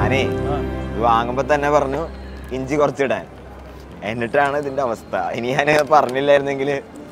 ഞാനേ ഇത് വാങ്ങുമ്പോൾ തന്നെ പറഞ്ഞു ഇഞ്ചി കുറച്ചിടാൻ എന്നിട്ടാണ് ഇതിന്റെ അവസ്ഥ ഇനി ഞാൻ പറഞ്ഞില്ലായിരുന്നെങ്കിൽ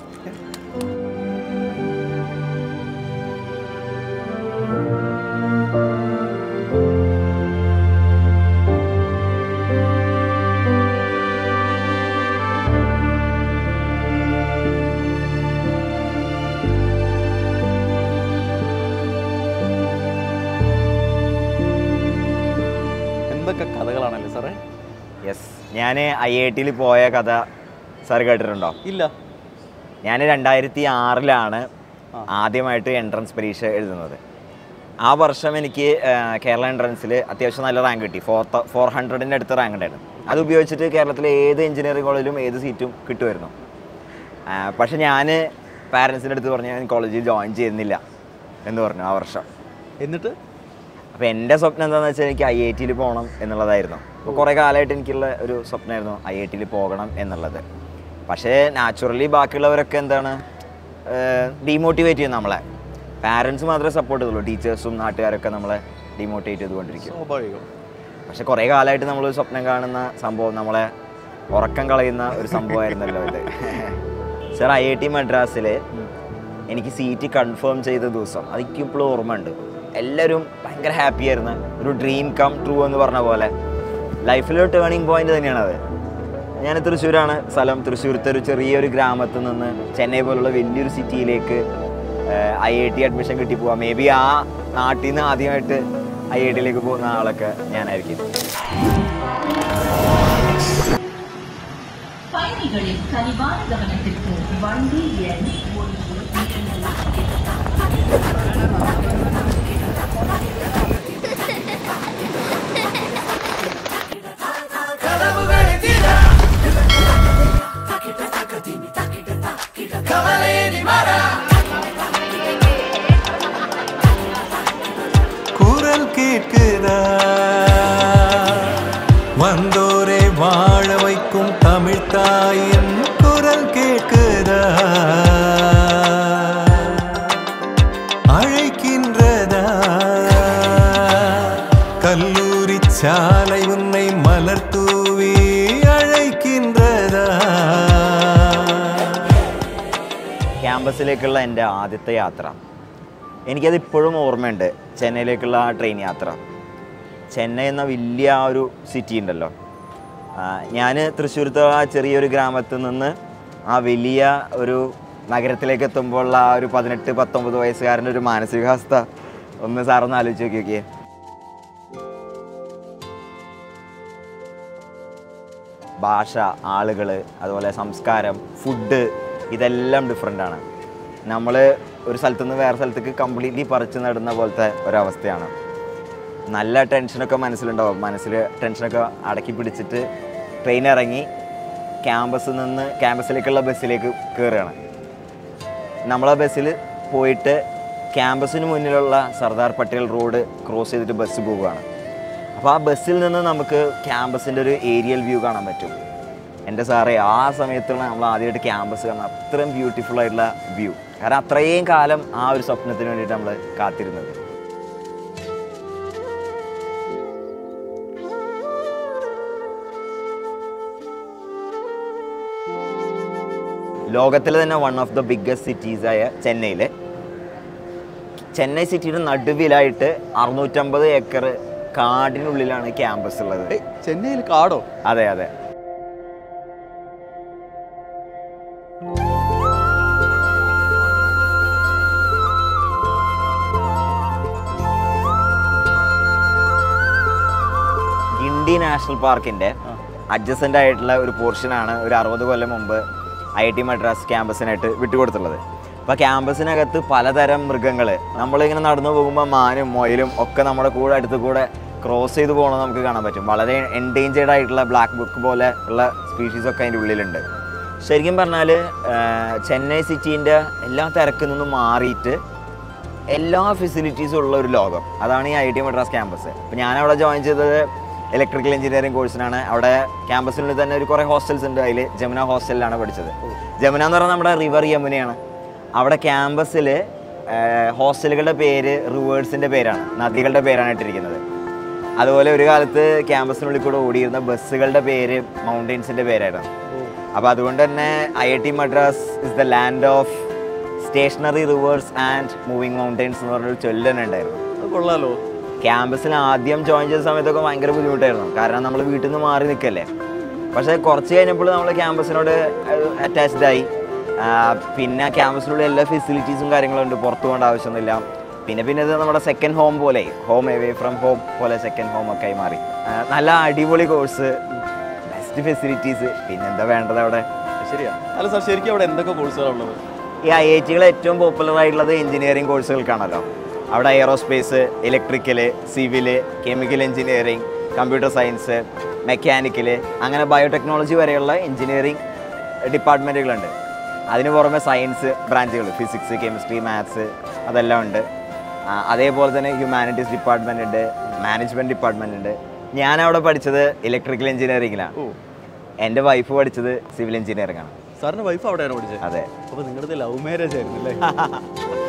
എന്തൊക്കെ കഥകളാണല്ലേ സാറേ യെസ് ഞാൻ ഐ ഐ ടിയിൽ പോയ കഥ സാർ കേട്ടിട്ടുണ്ടോ ഇല്ല ഞാൻ രണ്ടായിരത്തി ആറിലാണ് ആ. ആദ്യമായിട്ട് എൻട്രൻസ് പരീക്ഷ എഴുതുന്നത് ആ വർഷം എനിക്ക് ആ, കേരള എൻട്രൻസിൽ അത്യാവശ്യം നല്ല റാങ്ക് കിട്ടി ഫോർ ഫോർ ഹൺഡ്രഡിൻ്റെ അടുത്ത് റാങ്ക് ഉണ്ടായിരുന്നു അത് ഉപയോഗിച്ചിട്ട് കേരളത്തിലെ ഏത് എഞ്ചിനീയറിംഗ് കോളേജിലും ഏത് സീറ്റും കിട്ടുമായിരുന്നു ആ, പക്ഷെ ഞാൻ പാരൻസിൻ്റെ അടുത്ത് പറഞ്ഞു ഞാൻ കോളേജിൽ ജോയിൻ ചെയ്യുന്നില്ല എന്ന് പറഞ്ഞു ആ വർഷം എന്നിട്ട് അപ്പോൾ എൻ്റെ സ്വപ്നം എന്താണെന്ന് വെച്ചാൽ എനിക്ക് ഐ ഐ ടിയിൽ പോകണം എന്നുള്ളതായിരുന്നു അപ്പോൾ കുറേ കാലമായിട്ട് എനിക്കുള്ള ഒരു സ്വപ്നമായിരുന്നു ഐ ഐ ടിയിൽ പോകണം എന്നുള്ളത് പക്ഷേ നാച്ചുറലി ബാക്കിയുള്ളവരൊക്കെ എന്താണ് ഡീമോട്ടിവേറ്റ് ചെയ്യും നമ്മളെ പാരൻസ് മാത്രമേ സപ്പോർട്ട് ചെയ്തുള്ളൂ ടീച്ചേഴ്സും നാട്ടുകാരൊക്കെ നമ്മളെ ഡീമോട്ടിവേറ്റ് ചെയ്തുകൊണ്ടിരിക്കും സ്വാഭാവികം പക്ഷെ കുറേ കാലമായിട്ട് നമ്മൾ സ്വപ്നം കാണുന്ന സംഭവം നമ്മളെ ഉറക്കം കളയുന്ന ഒരു സംഭവമായിരുന്നല്ലോ ഇത് സർ ഐ ഐ ടി മദ്രാസിൽ എനിക്ക് സീറ്റ് കൺഫേം ചെയ്ത ദിവസം അതെനിക്ക് ഇപ്പോഴും ഓർമ്മയുണ്ട് എല്ലാവരും ഭയങ്കര ഹാപ്പി ആയിരുന്നു ഒരു ഡ്രീം കം ട്രൂ എന്ന് പറഞ്ഞ പോലെ ലൈഫിലൊരു ടേണിംഗ് പോയിന്റ് തന്നെയാണത് ഞാൻ തൃശ്ശൂരാണ് സ്ഥലം തൃശ്ശൂരത്തെ ഒരു ചെറിയൊരു ഗ്രാമത്തിൽ നിന്ന് ചെന്നൈ പോലുള്ള വലിയൊരു സിറ്റിയിലേക്ക് ഐ ഐ ടി അഡ്മിഷൻ കിട്ടി പോവാം മേ ബി ആ നാട്ടിൽ നിന്ന് ആദ്യമായിട്ട് ഐ ഐ ടിയിലേക്ക് പോകുന്ന ആളൊക്കെ ഞാനായിരിക്കും பயணிகளின் கனிவான கவனத்திற்கு வண்டி எண் ஒன்று குரல் கேட்குதா வந்தோரை வாழ வைக்கும் தமிழ் தாயின் குரல் கேட்குதா அழைக்கின்றதா கல்லூரி சாலை உன்னை மலர் தூவி அழைக்கின்றதா ക്യാമ്പസിലേക്കുള്ള എൻ്റെ ആദ്യത്തെ യാത്ര എനിക്കത് ഇപ്പോഴും ഓർമ്മയുണ്ട് ചെന്നൈയിലേക്കുള്ള ആ ട്രെയിൻ യാത്ര ചെന്നൈ എന്ന വലിയ ആ ഒരു സിറ്റി ഉണ്ടല്ലോ ഞാൻ തൃശ്ശൂരത്തെ ആ ചെറിയൊരു ഗ്രാമത്തിൽ നിന്ന് ആ വലിയ ഒരു നഗരത്തിലേക്ക് എത്തുമ്പോൾ ആ ഒരു പതിനെട്ട് പത്തൊമ്പത് വയസ്സുകാരൻ്റെ ഒരു മാനസികാവസ്ഥ ഒന്ന് സാറൊന്ന് ആലോചിച്ച് നോക്കി നോക്കിയേ ഭാഷ ആളുകൾ അതുപോലെ സംസ്കാരം ഫുഡ് ഇതെല്ലാം ഡിഫറെൻ്റ് ആണ് നമ്മൾ ഒരു സ്ഥലത്തു നിന്ന് വേറെ സ്ഥലത്തേക്ക് കംപ്ലീറ്റ്ലി പറിച്ച് നടുന്ന പോലത്തെ ഒരവസ്ഥയാണ് നല്ല ടെൻഷനൊക്കെ മനസ്സിലുണ്ടാവും മനസ്സിൽ ടെൻഷനൊക്കെ അടക്കി പിടിച്ചിട്ട് ട്രെയിൻ ഇറങ്ങി ക്യാമ്പസിൽ നിന്ന് ക്യാമ്പസിലേക്കുള്ള ബസ്സിലേക്ക് കയറുകയാണ് നമ്മളെ ബസ്സിൽ പോയിട്ട് ക്യാമ്പസിന് മുന്നിലുള്ള സർദാർ പട്ടേൽ റോഡ് ക്രോസ് ചെയ്തിട്ട് ബസ് പോവുകയാണ് അപ്പോൾ ആ ബസ്സിൽ നിന്ന് നമുക്ക് ക്യാമ്പസിൻ്റെ ഒരു ഏരിയൽ വ്യൂ കാണാൻ പറ്റും എൻ്റെ സാറേ ആ സമയത്തുള്ള നമ്മൾ ആദ്യമായിട്ട് ക്യാമ്പസ് കാണാൻ അത്രയും ബ്യൂട്ടിഫുൾ ആയിട്ടുള്ള വ്യൂ കാരണം അത്രയും കാലം ആ ഒരു സ്വപ്നത്തിന് വേണ്ടിയിട്ട് നമ്മൾ കാത്തിരുന്നത് ലോകത്തിലെ തന്നെ വൺ ഓഫ് ദ ബിഗ്ഗസ്റ്റ് സിറ്റീസായ ചെന്നൈയിൽ ചെന്നൈ സിറ്റിയുടെ നടുവിലായിട്ട് അറുന്നൂറ്റമ്പത് ഏക്കർ കാടിനുള്ളിലാണ് ക്യാമ്പസ് ഉള്ളത് ഏയ്, ചെന്നൈയിൽ കാടോ അതെ അതെ ഗിണ്ടി നാഷണൽ പാർക്കിന്റെ അഡ്ജസൻ്റ് ആയിട്ടുള്ള ഒരു പോർഷനാണ് ഒരു അറുപത് കൊല്ലം മുമ്പ് ഐ ടി മദ്രാസ് ക്യാമ്പസിനായിട്ട് വിട്ടുകൊടുത്തുള്ളത് അപ്പോൾ ക്യാമ്പസിനകത്ത് പലതരം മൃഗങ്ങൾ നമ്മളിങ്ങനെ നടന്നു പോകുമ്പോൾ മാനും മൊയിലും ഒക്കെ നമ്മുടെ കൂടെ അടുത്ത് കൂടെ ക്രോസ് ചെയ്ത് പോകണമെന്ന് നമുക്ക് കാണാൻ പറ്റും വളരെ എൻഡേഞ്ചേർഡ് ആയിട്ടുള്ള ബ്ലാക്ക് ബുക്ക് പോലെ ഉള്ള സ്പീഷീസ് ഒക്കെ അതിൻ്റെ ഉള്ളിലുണ്ട് ശരിക്കും പറഞ്ഞാൽ ചെന്നൈ സിറ്റീൻ്റെ എല്ലാ തിരക്കിൽ നിന്നും മാറിയിട്ട് എല്ലാ ഫെസിലിറ്റീസും ഉള്ള ഒരു ലോകം അതാണ് ഈ ഐ ടി മദ്രാസ് ക്യാമ്പസ് അപ്പോൾ ഞാൻ അവിടെ ജോയിൻ ചെയ്തത് ഇലക്ട്രിക്കൽ എഞ്ചിനീയറിംഗ് കോഴ്സിനാണ് അവിടെ ക്യാമ്പസിനുള്ളിൽ തന്നെ ഒരു കുറേ ഹോസ്റ്റൽസ് ഉണ്ട് അതിൽ ജമുന ഹോസ്റ്റലിലാണ് പഠിച്ചത് ജമുന എന്ന് പറഞ്ഞാൽ നമ്മുടെ റിവർ യമുനയാണ് അവിടെ ക്യാമ്പസിൽ ഹോസ്റ്റലുകളുടെ പേര് റിവേഴ്സിൻ്റെ പേരാണ് നദികളുടെ പേരാണ് ഇട്ടിരിക്കുന്നത് അതുപോലെ ഒരു കാലത്ത് ക്യാമ്പസിനുള്ളിൽ കൂടെ ഓടിയിരുന്ന ബസ്സുകളുടെ പേര് മൗണ്ടെയ്ൻസിൻ്റെ പേരായിരുന്നു അപ്പോൾ അതുകൊണ്ട് തന്നെ I I T Madras is the land of stationary rivers and moving mountains എന്ന് പറഞ്ഞൊരു ചൊല്ല് തന്നെ ഉണ്ടായിരുന്നു അത് കൊള്ളാലോ ക്യാമ്പസിൽ ആദ്യം ജോയിൻ ചെയ്ത സമയത്തൊക്കെ ഭയങ്കര ബുദ്ധിമുട്ടായിരുന്നു കാരണം നമ്മൾ വീട്ടിൽ നിന്ന് മാറി നിൽക്കല്ലേ പക്ഷേ കുറച്ച് കഴിഞ്ഞപ്പോൾ നമ്മൾ ക്യാമ്പസിനോട് അറ്റാച്ച്ഡ് ആയി ആ, പിന്നെ ക്യാമ്പസിലുള്ള എല്ലാ ഫെസിലിറ്റീസും കാര്യങ്ങളും ഉണ്ട് പുറത്തു പോകേണ്ട ആവശ്യമൊന്നുമില്ല പിന്നെ പിന്നെ ഇത് നമ്മുടെ സെക്കൻഡ് ഹോം പോലെ ഹോം എവേ ഫ്രം ഹോം പോലെ സെക്കൻഡ് ഹോം ഒക്കെ ആയി മാറി ആ, നല്ല അടിപൊളി കോഴ്സ് ബെസ്റ്റ് ഫെസിലിറ്റീസ് പിന്നെന്താ വേണ്ടത് അവിടെ ശരിയാ അല്ല സാർ ശരിക്കും അവിടെ എന്തൊക്കെ കോഴ്സുകളാണ് ഉള്ളത് ഈ ഐ ഐ ടികൾ ഏറ്റവും പോപ്പുലർ ആയിട്ടുള്ളത് എഞ്ചിനീയറിംഗ് കോഴ്സുകൾക്കാണല്ലോ അവിടെ aerospace electrical civil chemical engineering computer science mechanical അങ്ങനെ ബയോടെക്നോളജി വരെയുള്ള എഞ്ചിനീയറിംഗ് ഡിപ്പാർട്ട്മെൻറ്റുകളുണ്ട് അതിന് പുറമെ സയൻസ് ബ്രാഞ്ചുകൾ ഫിസിക്സ് കെമിസ്ട്രി മാത്സ് അതെല്ലാം ഉണ്ട് ആ, അതേപോലെ തന്നെ ഹ്യൂമാനിറ്റീസ് ഡിപ്പാർട്ട്മെൻ്റ് ഉണ്ട് മാനേജ്മെൻറ്റ് ഡിപ്പാർട്ട്മെൻ്റ് ഉണ്ട് ഞാൻ അവിടെ പഠിച്ചത് ഇലക്ട്രിക്കൽ എഞ്ചിനീയറിംഗിലാണ് ഓ എൻ്റെ വൈഫ് പഠിച്ചത് സിവിൽ എഞ്ചിനീയറിംഗ് ആണ് സാറിന്റെ വൈഫ് അവിടെയാണ് പഠിച്ചത് അതെ അപ്പൊ നിങ്ങളുടെ ലവ് മാരേജ് ആയിരുന്നു അല്ലേ